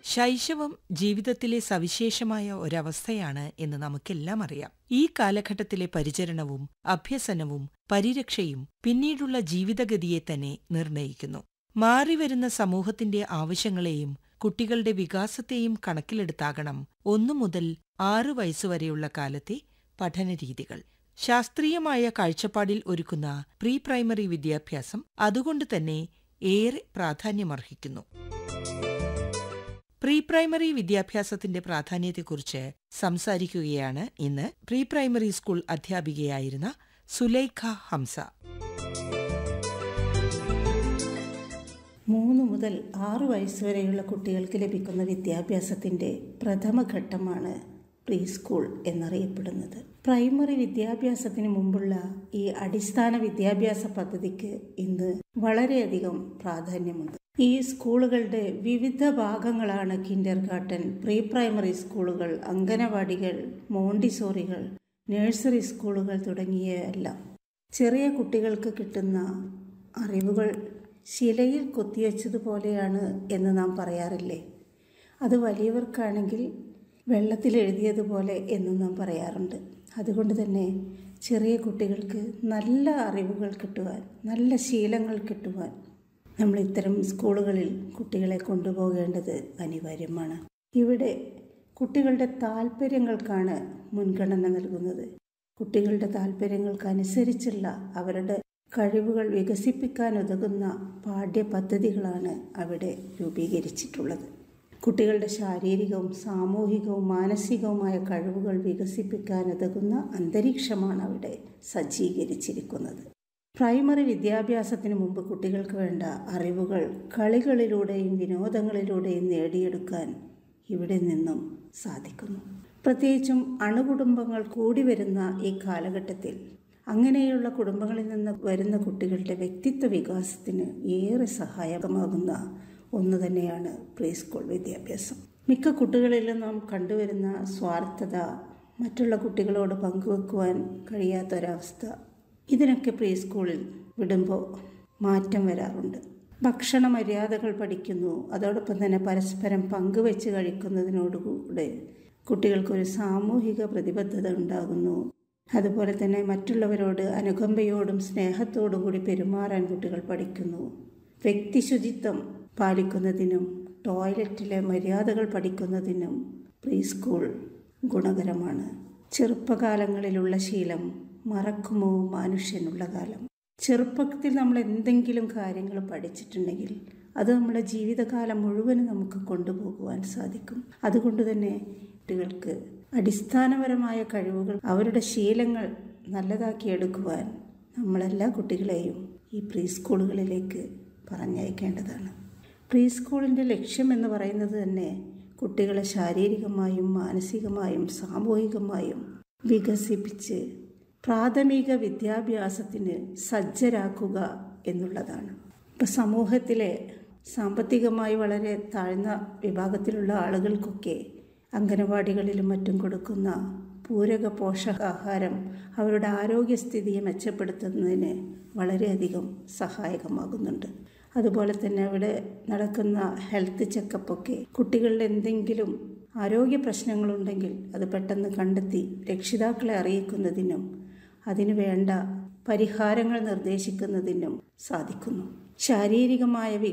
ശൈശവം ജീവിതത്തിലെ സവിശേഷമായ ഒരവസ്ഥയാണ് എന്ന് നമുക്കെല്ലാം അറിയാം ഈ കാലഘട്ടത്തിലെ പരിചരണവും അഭ്യസനവും പരിരക്ഷയും പിന്നീടുള്ള ജീവിതഗതിയെ തന്നെ നിർണയിക്കുന്നു മാറിവരുന്ന സമൂഹത്തിന്റെ ആവശ്യങ്ങളെയും കുട്ടികളുടെ വികാസത്തെയും കണക്കിലെടുത്താകണം ഒന്നു മുതൽ ആറു വയസ്സുവരെയുള്ള കാലത്തെ പഠനരീതികൾ ശാസ്ത്രീയമായ കാഴ്ചപ്പാടിൽ ഒരുക്കുന്ന പ്രീ പ്രൈമറി വിദ്യാഭ്യാസം അതുകൊണ്ട് തന്നെ ഏറെ പ്രാധാന്യമർഹിക്കുന്നു പ്രീ പ്രൈമറി വിദ്യാഭ്യാസത്തിന്റെ പ്രാധാന്യത്തെക്കുറിച്ച് സംസാരിക്കുകയാണ് ഇന്ന് പ്രീ പ്രൈമറി സ്കൂൾ അധ്യാപികയായിരുന്ന സുലൈഖ ഹംസ മൂന്ന് മുതൽ ആറു വയസ്സുവരെയുള്ള കുട്ടികൾക്ക് ലഭിക്കുന്ന വിദ്യാഭ്യാസത്തിൻ്റെ പ്രഥമ ഘട്ടമാണ് പ്രീ സ്കൂൾ എന്നറിയപ്പെടുന്നത് പ്രൈമറി വിദ്യാഭ്യാസത്തിന് മുമ്പുള്ള ഈ അടിസ്ഥാന വിദ്യാഭ്യാസ പദ്ധതിക്ക് ഇന്ന് വളരെയധികം പ്രാധാന്യമുണ്ട് ഈ സ്കൂളുകളുടെ വിവിധ ഭാഗങ്ങളാണ് കിൻഡർ ഗാർട്ടൻ പ്രീ പ്രൈമറി സ്കൂളുകൾ അംഗനവാടികൾ മോണ്ടിസോറികൾ നഴ്സറി സ്കൂളുകൾ തുടങ്ങിയവയെല്ലാം ചെറിയ കുട്ടികൾക്ക് കിട്ടുന്ന അറിവുകൾ ശിലയിൽ കൊത്തിവെച്ചതുപോലെയാണ് എന്ന് നാം പറയാറില്ലേ അത് വലിയവർക്കാണെങ്കിൽ വെള്ളത്തിൽ എഴുതിയതുപോലെ എന്നും നാം പറയാറുണ്ട് അതുകൊണ്ട് തന്നെ ചെറിയ കുട്ടികൾക്ക് നല്ല അറിവുകൾ കിട്ടുവാൻ നല്ല ശീലങ്ങൾ കിട്ടുവാൻ നമ്മൾ ഇത്തരം സ്കൂളുകളിൽ കുട്ടികളെ കൊണ്ടുപോകേണ്ടത് അനിവാര്യമാണ് ഇവിടെ കുട്ടികളുടെ താല്പര്യങ്ങൾക്കാണ് മുൻഗണന നൽകുന്നത് കുട്ടികളുടെ താല്പര്യങ്ങൾക്കനുസരിച്ചുള്ള അവരുടെ കഴിവുകൾ വികസിപ്പിക്കാൻ ഉതകുന്ന പാഠ്യപദ്ധതികളാണ് അവിടെ രൂപീകരിച്ചിട്ടുള്ളത് കുട്ടികളുടെ ശാരീരികവും സാമൂഹികവും മാനസികവുമായ കഴിവുകൾ വികസിപ്പിക്കാൻ ഉതകുന്ന അന്തരീക്ഷമാണ് അവിടെ സജ്ജീകരിച്ചിരിക്കുന്നത് പ്രൈമറി വിദ്യാഭ്യാസത്തിന് മുമ്പ് കുട്ടികൾക്ക് വേണ്ട അറിവുകൾ കളികളിലൂടെയും വിനോദങ്ങളിലൂടെയും നേടിയെടുക്കാൻ ഇവിടെ നിന്നും സാധിക്കുന്നു പ്രത്യേകിച്ചും അണുകുടുംബങ്ങൾ കൂടി വരുന്ന ഈ കാലഘട്ടത്തിൽ അങ്ങനെയുള്ള കുടുംബങ്ങളിൽ നിന്ന് വരുന്ന കുട്ടികളുടെ വ്യക്തിത്വ വികാസത്തിന് ഏറെ സഹായകമാകുന്ന ഒന്ന് തന്നെയാണ് പ്രീ സ്കൂൾ വിദ്യാഭ്യാസം മിക്ക കുട്ടികളിലും നാം കണ്ടുവരുന്ന സ്വാർത്ഥത മറ്റുള്ള കുട്ടികളോട് പങ്കുവെക്കുവാൻ കഴിയാത്തൊരവസ്ഥ ഇതിനൊക്കെ പ്രീ സ്കൂളിൽ വിടുമ്പോൾ മാറ്റം വരാറുണ്ട് ഭക്ഷണ മര്യാദകൾ പഠിക്കുന്നു അതോടൊപ്പം തന്നെ പരസ്പരം പങ്കുവെച്ച് കഴിക്കുന്നതിനോടുകൂടെ കുട്ടികൾക്കൊരു സാമൂഹിക പ്രതിബദ്ധത ഉണ്ടാകുന്നു അതുപോലെ തന്നെ മറ്റുള്ളവരോട് അനുകമ്പയോടും സ്നേഹത്തോടും കൂടി പെരുമാറാൻ കുട്ടികൾ പഠിക്കുന്നു വ്യക്തിശുചിത്വം പാലിക്കുന്നതിനും ടോയ്ലറ്റിലെ മര്യാദകൾ പഠിക്കുന്നതിനും പ്രീ സ്കൂൾ ഗുണകരമാണ് ചെറുപ്പകാലങ്ങളിലുള്ള ശീലം മറക്കുമോ മനുഷ്യനുള്ള കാലം ചെറുപ്പത്തിൽ നമ്മൾ എന്തെങ്കിലും കാര്യങ്ങൾ പഠിച്ചിട്ടുണ്ടെങ്കിൽ അത് നമ്മുടെ ജീവിതകാലം മുഴുവനും നമുക്ക് കൊണ്ടുപോകുവാൻ സാധിക്കും അതുകൊണ്ട് തന്നെ കുട്ടികൾക്ക് അടിസ്ഥാനപരമായ കഴിവുകൾ അവരുടെ ശീലങ്ങൾ നല്ലതാക്കിയെടുക്കുവാൻ നമ്മളെല്ലാ കുട്ടികളെയും ഈ പ്രീ സ്കൂളുകളിലേക്ക് പറഞ്ഞയക്കേണ്ടതാണ് പ്രീ സ്കൂളിൻ്റെ ലക്ഷ്യം എന്ന് പറയുന്നത് തന്നെ കുട്ടികളെ ശാരീരികമായും മാനസികമായും സാമൂഹികമായും വികസിപ്പിച്ച് പ്രാഥമിക വിദ്യാഭ്യാസത്തിന് സജ്ജരാക്കുക എന്നുള്ളതാണ് ഇപ്പം സമൂഹത്തിലെ സാമ്പത്തികമായി വളരെ താഴ്ന്ന വിഭാഗത്തിലുള്ള ആളുകൾക്കൊക്കെ അംഗനവാടികളിലും മറ്റും കൊടുക്കുന്ന പൂരക പോഷകാഹാരം അവരുടെ ആരോഗ്യസ്ഥിതിയെ മെച്ചപ്പെടുത്തുന്നതിന് വളരെയധികം സഹായകമാകുന്നുണ്ട് അതുപോലെ തന്നെ അവിടെ നടക്കുന്ന ഹെൽത്ത് ചെക്കപ്പൊക്കെ കുട്ടികളിൽ എന്തെങ്കിലും ആരോഗ്യ പ്രശ്നങ്ങളുണ്ടെങ്കിൽ അത് പെട്ടെന്ന് കണ്ടെത്തി രക്ഷിതാക്കളെ അറിയിക്കുന്നതിനും അതിനു വേണ്ട പരിഹാരങ്ങൾ നിർദ്ദേശിക്കുന്നതിനും സാധിക്കുന്നു ശാരീരികമായ